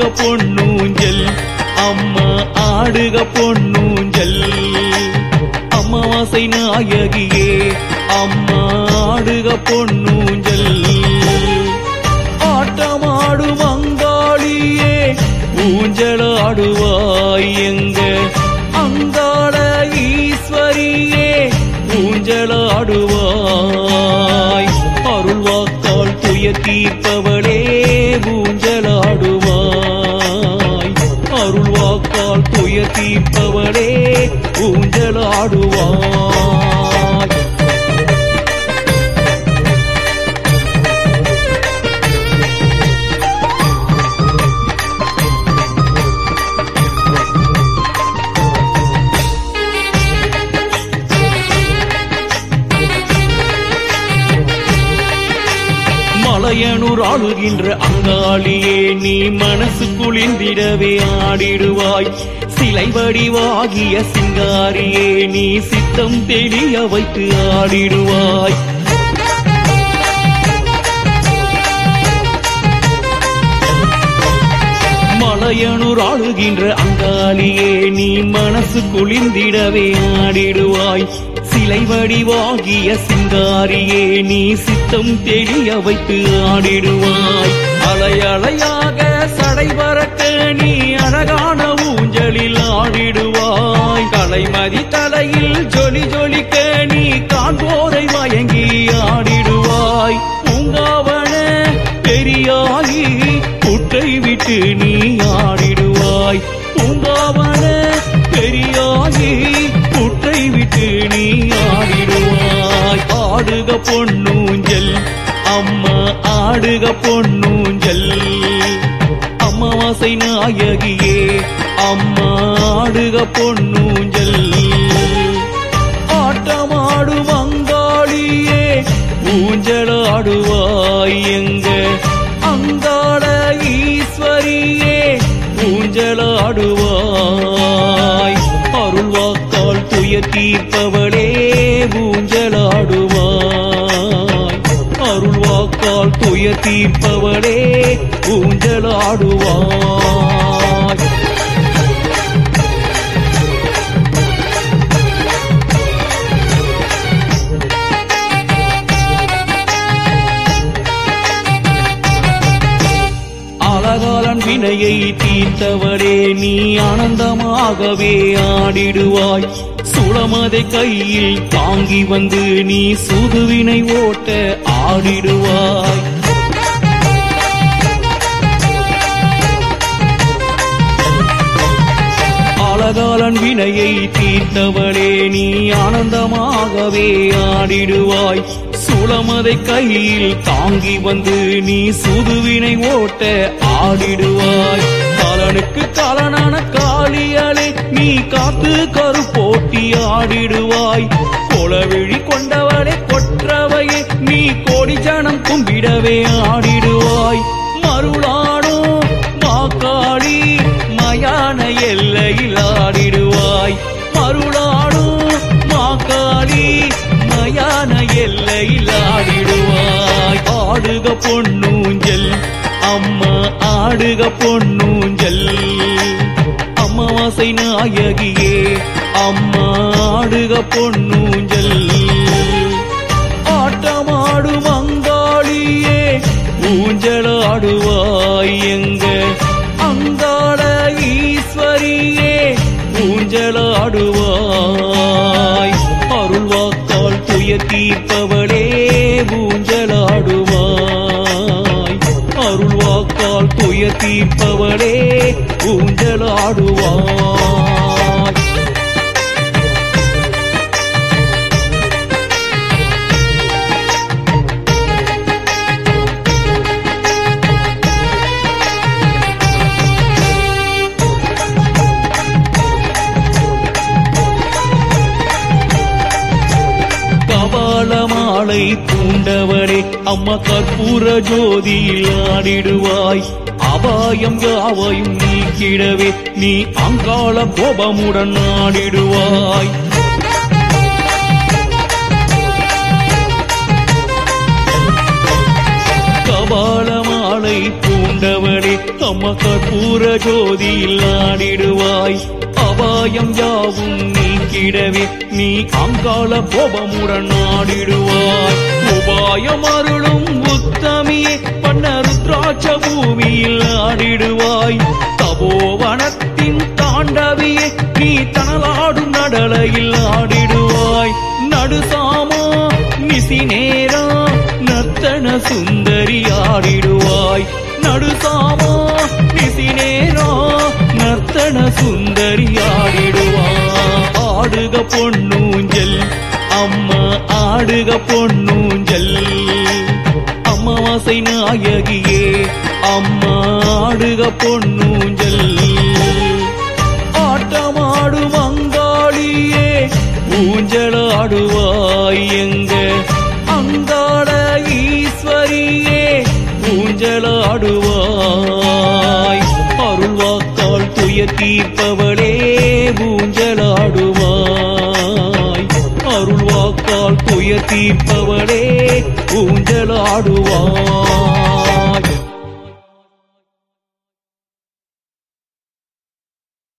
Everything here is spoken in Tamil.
ஆடுக பொன்னூஞ்சல் அம்மா ஆடுக பொன்னூஞ்சல் அமாவாசை நாயகியே அம்மா ஆடுக பொன்னூஞ்சல் ஆட்டமாடும் அங்காளியே ஊஞ்சலாடுவாய் எங்க அங்காள ஈஸ்வரியே ஊஞ்சலாடுவாய் அருள்வாக்கால் துய தீர்ப்பவளே ஊஞ்சலாடுவாய் அருள்வாக்கால் துய தீர்ப்பவளே ஊஞ்சலாடுவாய் மலையனூர் ஆளுகின்ற அங்காளியே நீ மனசு குளிர்ந்திடவே ஆடிடுவாய் சிலை வடிவாகிய சிங்காரியே நீ சித்தம் தெளிய வைத்து ஆடிடுவாய் மலையனூர் ஆளுகின்ற அங்காளியே நீ மனசு குளிர்ந்திடவே ஆடிடுவாய் சிலை வடிவாகிய சிங்காரியே நீ சித்தம் தெளிய வைத்து ஆடிடுவாய் அலை அலையாக சடை பறக்க நீ அழகான ஊஞ்சலில் ஆடிடுவாய் கலைமதி தலையில் ஜொலி ஜொலிக்க நீ காண்போரை மயங்கி ஆடிடுவாய் பூங்காவன பெரியாகி புற்றை விட்டு நீ ஆடிடுவாய் பூங்காவன பெரியாகி புற்றை விட்டு நீ ஆடிடுவாய் ஆடுக பொன்னூஞ்சல் அம்மா ஆடுக பொன்னூஞ்சல் அமாவாசை நாயகியே அம்மா ஆடுக பொன்னூஞ்சல் ஆட்டமாடும் அங்காளியே ஊஞ்சலாடுவாய் எங்க அங்காள ஈஸ்வரியே ஊஞ்சலாடுவாய் அருள்வாக்கால் துய தீர்ப்பவளே ஊஞ்சலாடுவாய் அருள்வாக்கால் துய தீர்ப்பவளே ஊஞ்சலாடுவாய் அழகாலன் வினையை தீர்த்தவரே நீ ஆனந்தமாகவே ஆடிடுவாய் சுளமதை கையில் தாங்கி வந்து நீ சுதுவினை ஓட்ட ஆடிடுவாய் அழகாலன் வினையை தீர்த்தவளே நீ ஆனந்தமாகவே ஆடிடுவாய் சுளமதை கையில் தாங்கி வந்து நீ சுதுவினை ஓட்ட ஆடிடுவாய் காலனுக்கு காலனான காளியாலே நீ காத்து கரு போட்டி ஆடிடுவாய் கொலவிழி கொண்டவளே கொற்றவையே நீ கோடி ஜனம் கும்பிடவே ஆடிடுவாய் மருளானோ மாக்காளி மயான எல்லையில் ஆடிடுவாய் மருளானோ மாக்காளி மயான எல்லையில் ஆடிடுவாய் ஆடுக பொன்னூஞ்சல் அம்மா ஆடுக பொன்னூஞ்சல் அமாவாசை நாயகியே அம்மா ஆடுக பொன்னூஞ்சல் ஆட்டமாடும் அங்காளியே ஊஞ்சலாடுவாய் எங்க அங்காள ஈஸ்வரியே ஊஞ்சலாடுவாய் அருள்வாக்கால் துய தீர்ப்பவளே ஊஞ்சலாடுவாய் அருள்வாக்கால் துய தீர்ப்பவளே ஊஞ்சலாடுவாய் கபால மாலை பூண்டவளே அம்மா கற்பூர ஜோதியில் ஆடிடுவாய் அபாயம் யாவையும் நீக்கிடவே நீ அங்காள கோபமுடன் ஆடிடுவாய் கபால மாலை பூண்ட பூண்டவளே அம்மா கற்பூர ஜோதியில் ஆடிடுவாய் அபாயம் யாவும் நீக்கிடவே நீ அங்காள கோபமுடன் ஆடிடுவாய் உபாயம் அருளும் உத்தமியே பண்ண ருத்ராட்ச பூமியில் ஆடிடுவாய் தபோவனத்தின் தாண்டவியே நீ தனலாடும் நடலையில் ஆடிடுவாய் நடுசாமா நிசி நேரா நர்த்தன சுந்தரி ஆடிடுவாய் நடுசாமா நிசி நேரா நர்த்தன சுந்தரி ஆடிடுவாய் ஆடுக பொன்னூஞ்சல் அம்மா ஆடுக பொன்னூஞ்சல் அமாவாசை நாயகியே அம்மா ஆடுக பொன்னூஞ்சல் ஆட்டமாடும் அங்காளியே ஊஞ்சலாடுவாய் எங்க அங்காள ஈஸ்வரியே ஊஞ்சலாடுவாய் அருள்வாக்கால் துய தீர்ப்பவளே ஊஞ்சலாடுவாய் அருள்வாக்கால் துய தீர்ப்பவளே ஊஞ்சலாடுவாய்